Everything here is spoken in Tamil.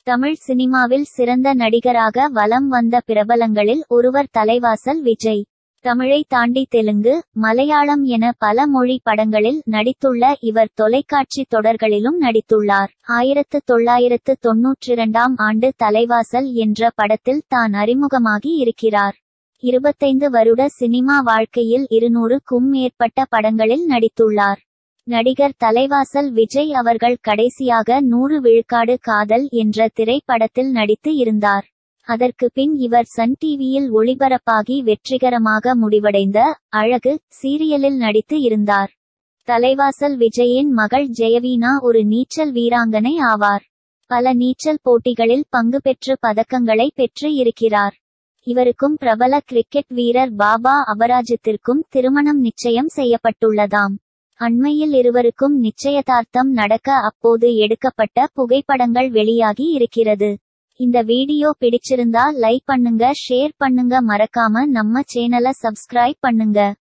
தமிழ் சினிமாவில் சிறந்த நடிகராக வலம் வந்த பிரபலங்களில் ஒருவர் தலைவாசல் விஜய் தமிழை தாண்டி தெலுங்கு மலையாளம் என பல மொழி படங்களில் நடித்துள்ள இவர் தொலைக்காட்சி தொடர்களிலும் நடித்துள்ளார் ஆயிரத்து தொள்ளாயிரத்து தொன்னூற்றிரண்டாம் ஆண்டு தலைவாசல் என்ற படத்தில் தான் அறிமுகமாகி இருக்கிறார் இருபத்தைந்து வருட சினிமா வாழ்க்கையில் இருநூறுக்கும் மேற்பட்ட படங்களில் நடித்துள்ளார் நடிகர் தலைவாசல் விஜய் அவர்கள் கடைசியாக நூறு விழுக்காடு காதல் என்ற திரைப்படத்தில் நடித்து இருந்தார் அதற்கு பின் இவர் சன் டிவியில் ஒளிபரப்பாகி வெற்றிகரமாக முடிவடைந்த அழகு சீரியலில் நடித்து இருந்தார் தலைவாசல் விஜயின் மகள் ஜெயவீனா ஒரு நீச்சல் வீராங்கனை ஆவார் பல நீச்சல் போட்டிகளில் பங்கு பெற்று பதக்கங்களை பெற்று இருக்கிறார் இவருக்கும் பிரபல கிரிக்கெட் வீரர் பாபா அபராஜித்திற்கும் திருமணம் நிச்சயம் செய்யப்பட்டுள்ளதாம் அண்மையில் இருவருக்கும் நிச்சயதார்த்தம் நடக்க அப்போது எடுக்கப்பட்ட புகைப்படங்கள் வெளியாகி இருக்கிறது இந்த வீடியோ பிடிச்சிருந்தா லைக் பண்ணுங்க ஷேர் பண்ணுங்க மறக்காம நம்ம சேனலை சப்ஸ்கிரைப் பண்ணுங்க